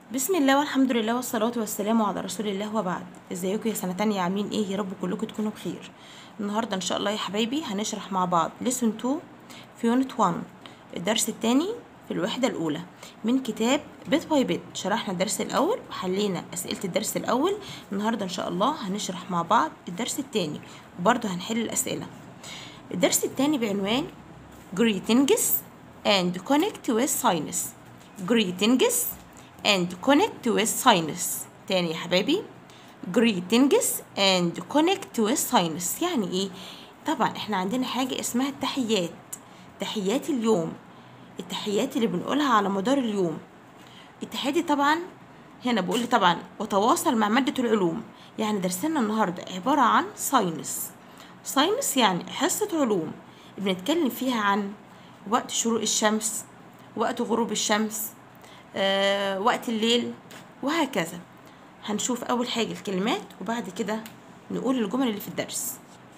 بسم الله والحمد لله والصلاة والسلام على رسول الله وبعد ازيكم يا سنة تانية عاملين ايه يا رب كلكم تكونوا بخير النهاردة ان شاء الله يا حبايبي هنشرح مع بعض lesson 2 في يونت 1 الدرس التاني في الوحدة الأولى من كتاب بيت باي بيت شرحنا الدرس الأول وحلينا أسئلة الدرس الأول النهاردة إن شاء الله هنشرح مع بعض الدرس التاني وبرضه هنحل الأسئلة الدرس التاني بعنوان greetings and connect with science greetings and connect with science تاني يا حبايبي greetings and connect with science يعني ايه طبعا احنا عندنا حاجة اسمها التحيات تحيات اليوم التحيات اللي بنقولها على مدار اليوم التحيات دي طبعا هنا بقول لي طبعا وتواصل مع مادة العلوم يعني درسنا النهاردة عبارة عن ساينس ساينس يعني حصة علوم بنتكلم فيها عن وقت شروق الشمس وقت غروب الشمس آه، وقت الليل وهكذا هنشوف أول حاجة الكلمات وبعد كده نقول الجمل اللي في الدرس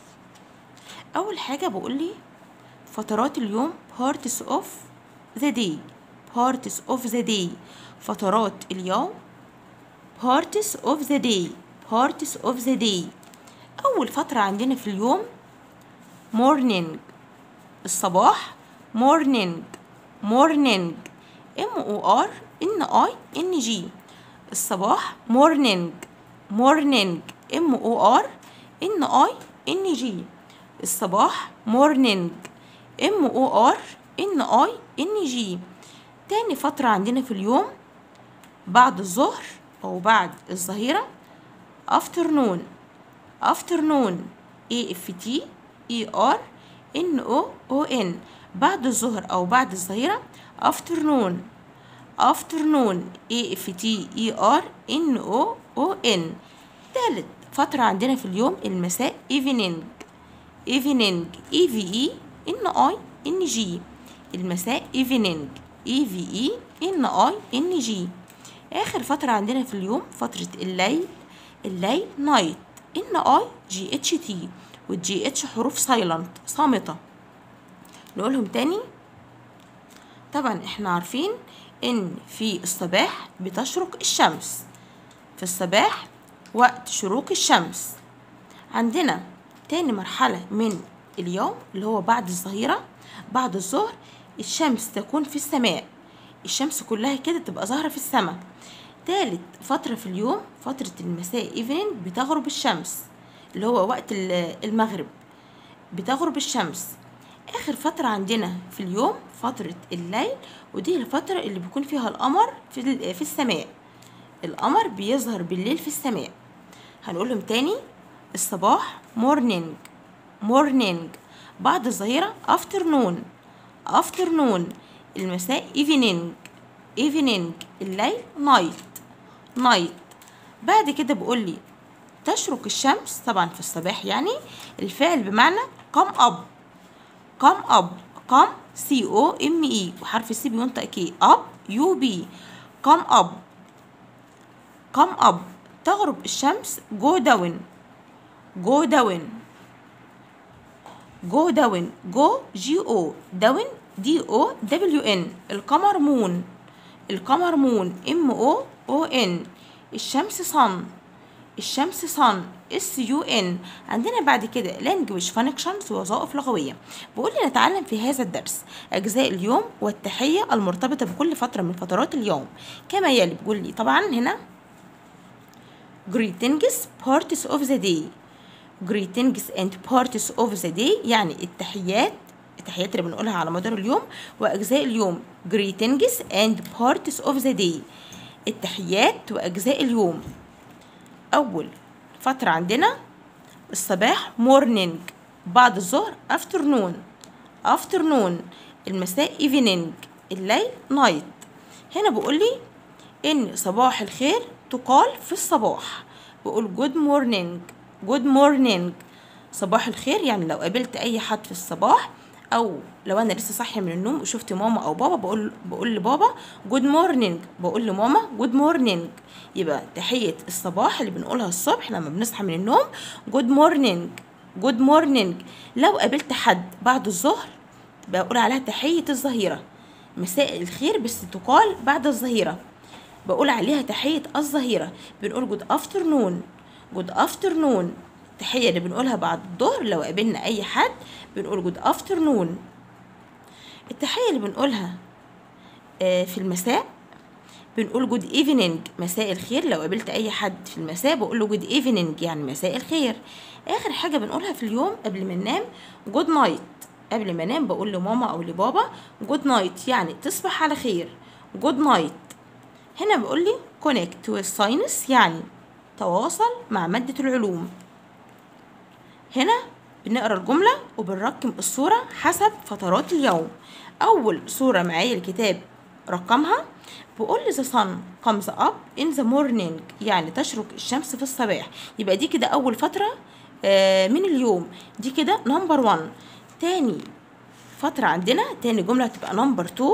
أول حاجة بقول لي فترات اليوم parts of the day parts of the day فترات اليوم parts of the day parts of the day أول فترة عندنا في اليوم morning الصباح morning morning M O R N I N G الصباح morning morning M O R N I N G الصباح morning M O R N I N G تاني فترة عندنا في اليوم بعد الظهر أو بعد الظهيرة afternoon afternoon A F T E R N O O N بعد الظهر أو بعد الظهيرة afternoon afternoon A F T E R N O O N تالت فترة عندنا في اليوم المساء evening evening E V E N I N G المساء evening E V E N I N G آخر فترة عندنا في اليوم فترة الليل الليل night N I G H T والجي اتش حروف سايلنت صامتة نقولهم تاني طبعا احنا عارفين ان في الصباح بتشرق الشمس في الصباح وقت شروق الشمس عندنا تاني مرحلة من اليوم اللي هو بعد الظهيرة بعد الظهر الشمس تكون في السماء الشمس كلها كده تبقى ظاهرة في السماء تالت فترة في اليوم فترة المساء evening بتغرب الشمس اللي هو وقت المغرب بتغرب الشمس آخر فترة عندنا في اليوم فترة الليل ودي الفترة اللي بيكون فيها القمر في في السماء القمر بيظهر بالليل في السماء هنقولهم تاني الصباح morning morning بعد الظهيرة afternoon afternoon المساء evening evening الليل night night بعد كده بقول لي تشرق الشمس طبعا في الصباح يعني الفعل بمعنى come up come up come C O M E وحرف السي بينطق كي up U B come up come up تغرب الشمس go down go down go down go G O down D O W N القمر مون القمر مون M O O N الشمس sun الشمس صن اس يو ان عندنا بعد كده language functions وظائف لغويه بقول لي نتعلم في هذا الدرس اجزاء اليوم والتحيه المرتبطه بكل فتره من فترات اليوم كما يلي بيقول لي طبعا هنا greetings parts of the day greetings and parts of the day يعني التحيات التحيات اللي بنقولها على مدار اليوم واجزاء اليوم greetings and parts of the day التحيات واجزاء اليوم أول فترة عندنا الصباح morning بعد الظهر afternoon afternoon المساء evening الليل night هنا بقول لي إن صباح الخير تقال في الصباح بقول good morning good morning صباح الخير يعني لو قابلت أي حد في الصباح او لو انا لسه صاحيه من النوم وشفت ماما او بابا بقول بقول لبابا جود مورنينج بقول لماما جود مورنينج يبقى تحيه الصباح اللي بنقولها الصبح لما بنصحى من النوم جود مورنينج جود مورنينج لو قابلت حد بعد الظهر بقول عليها تحيه الظهيره مساء الخير بس تقال بعد الظهيره بقول عليها تحية الظهيرة بنقول جود افترنون جود افترنون التحية اللي بنقولها بعد الظهر لو قابلنا أي حد بنقول جود افترنون التحية اللي بنقولها آه، في المساء بنقول جود ايفنينج مساء الخير لو قابلت اي حد في المساء بقول له جود ايفنينج يعني مساء الخير اخر حاجه بنقولها في اليوم قبل ما ننام جود نايت قبل ما انام بقول لماما او لبابا جود نايت يعني تصبح على خير جود نايت هنا بقول لي كونكت with science يعني تواصل مع مادة العلوم هنا بنقرا الجملة وبنرقم الصورة حسب فترات اليوم أول صورة معايا الكتاب رقمها بقول لي the sun comes up in the morning يعني تشرق الشمس في الصباح يبقى دي كده أول فترة آه، من اليوم دي كده نمبر 1 تاني فترة عندنا تاني جملة هتبقى نمبر 2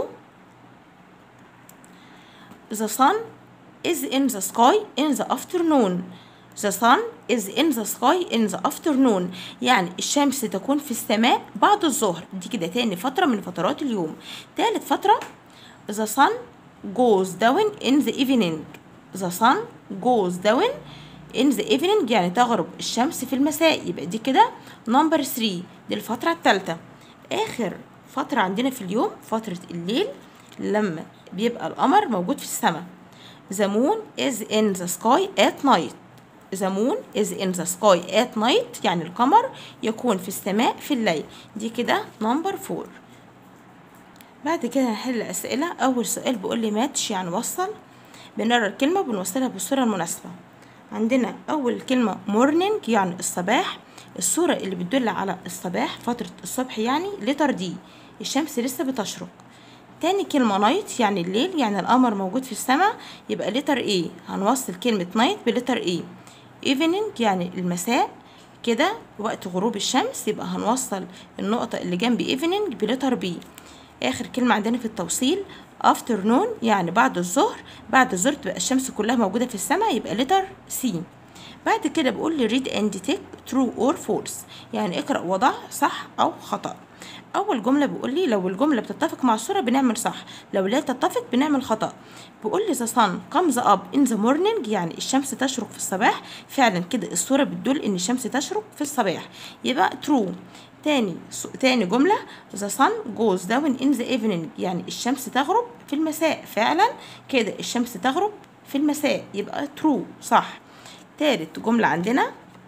The sun is in the sky in the afternoon. The sun is in the sky in the afternoon. يعني الشمس تكون في السماء بعد الظهر. دي كده تاني فترة من فترات اليوم. تالت فترة The sun goes down in the evening. The sun goes down in the evening يعني تغرب الشمس في المساء. يبقى دي كده نمبر 3 دي الفترة التالتة. آخر فترة عندنا في اليوم فترة الليل لما بيبقى القمر موجود في السماء The moon is in the sky at night The moon is in the sky at night يعني القمر يكون في السماء في الليل دي كده نمبر فور بعد كده هنحل أسئلة أول سؤال بيقول لي ماتش يعني وصل بنقرا الكلمة وبنوصلها بالصورة المناسبة عندنا أول كلمة morning يعني الصباح الصورة اللي بتدل على الصباح فترة الصبح يعني لتر دي الشمس لسه بتشرق تاني كلمة نايت يعني الليل يعني القمر موجود في السماء يبقى لتر ايه هنوصل كلمة نايت بلتر ايه evening يعني المساء كده وقت غروب الشمس يبقى هنوصل النقطة اللي جنب evening بلتر بي آخر كلمة عندنا في التوصيل afternoon يعني بعد الظهر بعد الظهر تبقى الشمس كلها موجودة في السماء يبقى لتر سي بعد كده بقول لي read and take true or false يعني اقرأ وضع صح أو خطأ اول جمله بيقول لي لو الجمله بتتفق مع الصوره بنعمل صح لو لا تتفق بنعمل خطا بيقول لي the sun comes up in the morning يعني الشمس تشرق في الصباح فعلا كده الصوره بتدل ان الشمس تشرق في الصباح يبقى true تاني تاني جملة the sun goes down in the evening يعني الشمس تغرب في المساء فعلا كده الشمس تغرب في المساء يبقى true صح تالت جملة عندنا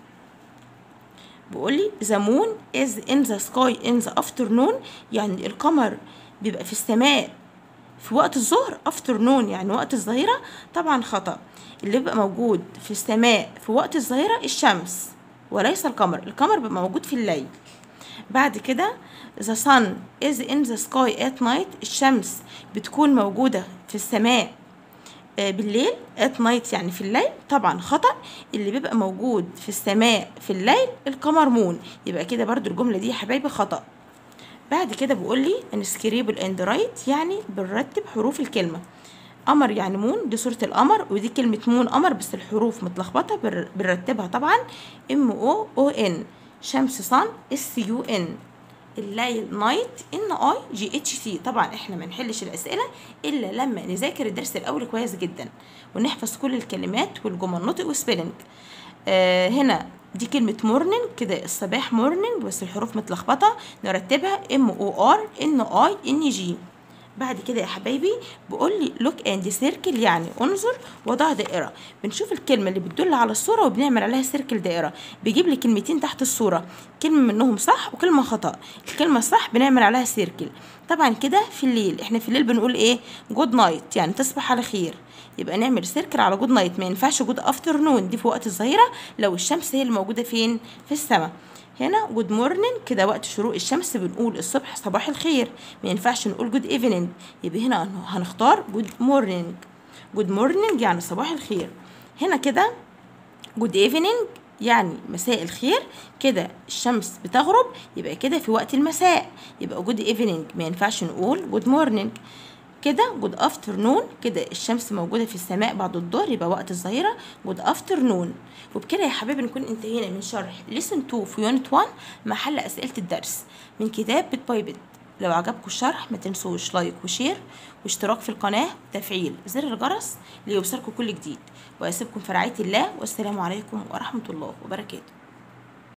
بيقول لي the moon is in the sky in the afternoon يعني القمر بيبقى في السماء في وقت الظهر afternoon يعني وقت الظهيرة طبعا خطأ اللي بيبقى موجود في السماء في وقت الظهيرة الشمس وليس القمر القمر بيبقى موجود في الليل بعد كده the sun is in the sky at night الشمس بتكون موجودة في السماء بالليل at night يعني في الليل طبعا خطأ اللي بيبقى موجود في السماء في الليل القمر مون يبقى كده برضو الجملة دي يا حبايبي خطأ بعد كده بيقول لي unscribble and write يعني بنرتب حروف الكلمة قمر يعني مون دي صورة القمر ودي كلمة مون قمر بس الحروف متلخبطة بنرتبها طبعا ام او او ان شمس صن اس يو ان الليل نايت ان اي جي اتش تي طبعا احنا ما نحلش الاسئله الا لما نذاكر الدرس الاول كويس جدا ونحفظ كل الكلمات والجمل نطق وسبيلنج آه هنا دي كلمة مورنينج كده الصباح مورنينج بس الحروف متلخبطة نرتبها ام او ار ان اي ان جي بعد كده يا حبايبي بقول لي لوك اند سيركل يعني انظر وضع دائره بنشوف الكلمه اللي بتدل على الصوره وبنعمل عليها سيركل دائره بيجيب لي كلمتين تحت الصوره كلمه منهم صح وكلمه خطا الكلمه الصح بنعمل عليها سيركل طبعا كده في الليل احنا في الليل بنقول ايه جود نايت يعني تصبح على خير يبقى نعمل سيركل على جود نايت ما ينفعش جود افترنون دي في وقت الظهيره لو الشمس هي اللي موجوده فين في السماء هنا جود مورنينج كده وقت شروق الشمس بنقول الصبح صباح الخير ما ينفعش نقول جود ايفنينج يبقى هنا هنختار جود مورنينج جود مورنينج يعني صباح الخير هنا كده جود ايفنينج يعني مساء الخير كده الشمس بتغرب يبقى كده في وقت المساء يبقى جود ايفنينج ما ينفعش نقول جود مورنينج كده جود افترنون كده الشمس موجوده في السماء بعد الظهر يبقى وقت الظهيره جود افترنون وبكده يا حبايبي نكون انتهينا من شرح ليسن 2 في يونت 1 محل اسئله الدرس من كتاب بيت باي بيت لو عجبكم الشرح ما تنسوش لايك وشير واشتراك في القناة وتفعيل زر الجرس ليوصلكم كل جديد وأسيبكم في رعاية الله والسلام عليكم ورحمة الله وبركاته